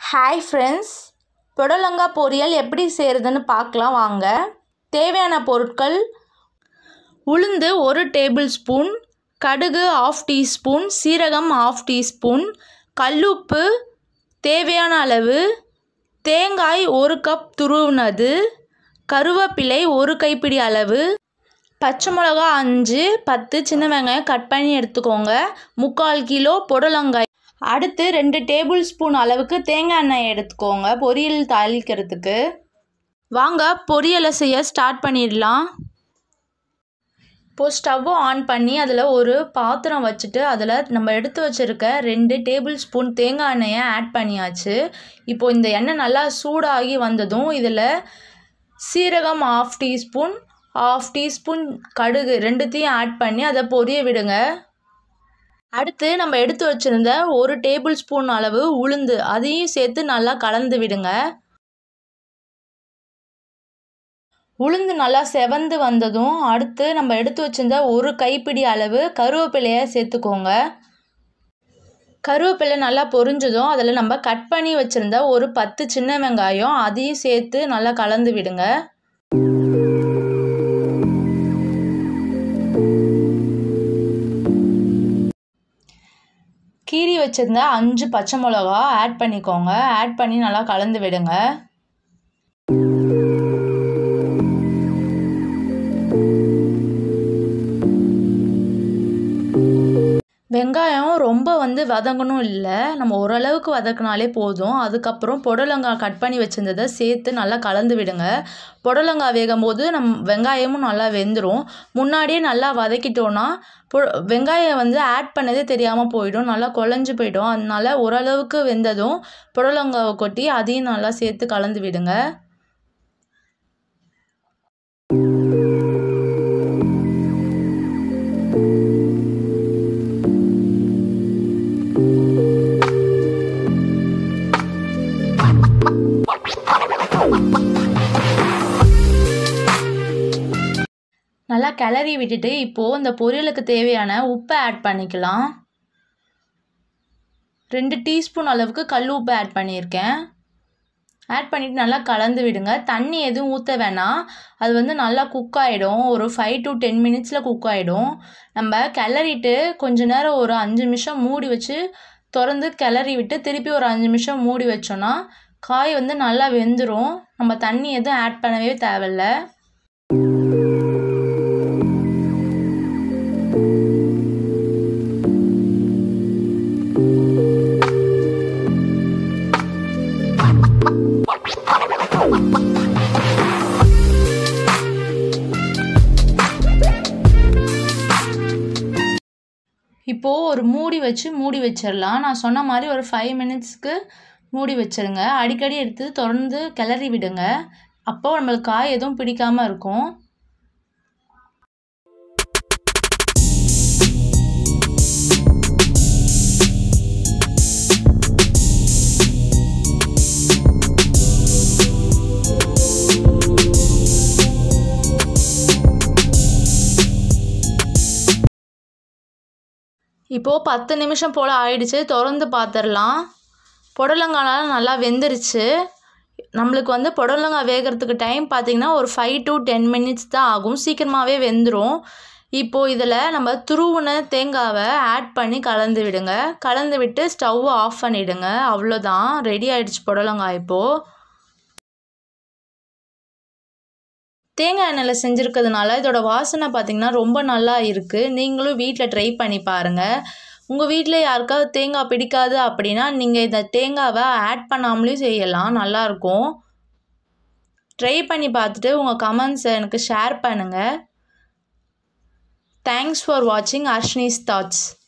hi friends புடலங்காய் பொரியல் எப்படி செய்கிறதுன்னு பார்க்கலாம் வாங்க தேவையான பொருட்கள் உளுந்து ஒரு டேபிள் ஸ்பூன் கடுகு ஆஃப் டீஸ்பூன் சீரகம் ஆஃப் டீஸ்பூன் கல்லுப்பு தேவையான அளவு தேங்காய் ஒரு கப் துருவினது கருவேப்பிலை ஒரு கைப்பிடி அளவு பச்சை மிளகா அஞ்சு பத்து சின்ன வெங்காயம் கட் பண்ணி எடுத்துக்கோங்க முக்கால் கிலோ புடலங்காய் அடுத்து ரெண்டு டேபிள் ஸ்பூன் அளவுக்கு தேங்காய் எண்ணெய் எடுத்துக்கோங்க பொரியல் தாளிக்கிறதுக்கு வாங்க பொரியலை செய்ய ஸ்டார்ட் பண்ணிடலாம் இப்போது ஸ்டவ்வை ஆன் பண்ணி அதில் ஒரு பாத்திரம் வச்சுட்டு அதில் நம்ம எடுத்து வச்சுருக்க ரெண்டு டேபிள் ஸ்பூன் தேங்காய் எண்ணெயை ஆட் பண்ணியாச்சு இப்போது இந்த எண்ணெய் நல்லா சூடாகி வந்ததும் இதில் சீரகம் ஆஃப் டீஸ்பூன் ஆஃப் டீஸ்பூன் கடுகு ரெண்டுத்தையும் ஆட் பண்ணி அதை பொரிய விடுங்க அடுத்து நம்ம எடுத்து வச்சுருந்த ஒரு டேபிள் ஸ்பூன் அளவு உளுந்து அதையும் சேர்த்து நல்லா கலந்து விடுங்க உளுந்து நல்லா செவந்து வந்ததும் அடுத்து நம்ம எடுத்து வச்சிருந்த ஒரு கைப்பிடி அளவு கருவேப்பிலையை சேர்த்துக்கோங்க கருவேப்பிலை நல்லா பொரிஞ்சதும் அதில் நம்ம கட் பண்ணி வச்சுருந்த ஒரு பத்து சின்ன வெங்காயம் அதையும் சேர்த்து நல்லா கலந்து விடுங்க கீரி வச்சுருந்த அஞ்சு பச்சை மிளகா ஆட் பண்ணிக்கோங்க ஆட் பண்ணி நல்லா கலந்து விடுங்க வெங்காயம் ரொம்ப வந்து வதங்கணும் இல்லை நம்ம ஓரளவுக்கு வதக்கினாலே போதும் அதுக்கப்புறம் புடலங்காய் கட் பண்ணி வச்சுருந்ததை சேர்த்து நல்லா கலந்து விடுங்க புடலங்காய் வேகும் போது நம் வெங்காயமும் நல்லா வெந்துடும் முன்னாடியே நல்லா வதக்கிட்டோன்னா பொ வெங்காயம் வந்து ஆட் பண்ணதே தெரியாமல் போயிடும் நல்லா குழஞ்சி போயிடும் அதனால ஓரளவுக்கு வெந்ததும் புடலங்காவை கொட்டி அதையும் நல்லா சேர்த்து கலந்து விடுங்க நல்லா கிளறி விட்டுட்டு இப்போது இந்த பொரியலுக்கு தேவையான உப்பை ஆட் பண்ணிக்கலாம் ரெண்டு டீஸ்பூன் அளவுக்கு கல் உப்பு ஆட் பண்ணியிருக்கேன் ஆட் பண்ணிவிட்டு நல்லா கலந்து விடுங்க தண்ணி எதுவும் ஊற்ற வேணாம் அது வந்து நல்லா குக் ஆகிடும் ஒரு ஃபைவ் டு டென் மினிட்ஸில் குக் ஆகிடும் நம்ம கிளறிட்டு கொஞ்ச நேரம் ஒரு அஞ்சு நிமிஷம் மூடி வச்சு திறந்து கிளறி விட்டு திருப்பி ஒரு அஞ்சு நிமிஷம் மூடி வச்சோன்னா காய் வந்து நல்லா வெந்துடும் நம்ம தண்ணி எதுவும் ஆட் பண்ணவே தேவையில்ல இப்போது ஒரு மூடி வச்சு மூடி வச்சிடலாம் நான் சொன்ன மாதிரி ஒரு ஃபைவ் மினிட்ஸ்க்கு மூடி வச்சிருங்க அடிக்கடி எடுத்து திறந்து கிளறி விடுங்க அப்போது நம்மளுக்கு காய் எதுவும் பிடிக்காமல் இருக்கும் இப்போது பத்து நிமிஷம் போல் ஆயிடுச்சு திறந்து பார்த்துடலாம் புடலங்காய்லாம் நல்லா வெந்துருச்சு நம்மளுக்கு வந்து புடலங்காய் வேகிறதுக்கு டைம் பார்த்திங்கன்னா ஒரு ஃபைவ் டு டென் மினிட்ஸ் தான் ஆகும் சீக்கிரமாகவே வெந்துடும் இப்போது இதில் நம்ம துருவுன தேங்காவை ஆட் பண்ணி கலந்து விடுங்க கலந்து விட்டு ஸ்டவ்வை ஆஃப் பண்ணிவிடுங்க அவ்வளோதான் ரெடி ஆகிடுச்சு புடலங்காய் இப்போது தேங்காய் எண்ணெயில் செஞ்சுருக்கிறதுனால இதோட வாசனை பார்த்திங்கன்னா ரொம்ப நல்லா இருக்குது நீங்களும் வீட்டில் ட்ரை பண்ணி பாருங்கள் உங்கள் வீட்டில் யாருக்காவது தேங்காய் பிடிக்காது அப்படின்னா நீங்கள் இந்த தேங்காவை ஆட் பண்ணாமலேயும் செய்யலாம் நல்லாயிருக்கும் ட்ரை பண்ணி பார்த்துட்டு உங்கள் கமெண்ட்ஸை எனக்கு ஷேர் பண்ணுங்கள் தேங்க்ஸ் ஃபார் வாட்சிங் அர்ஷ்னிஸ் தாட்ஸ்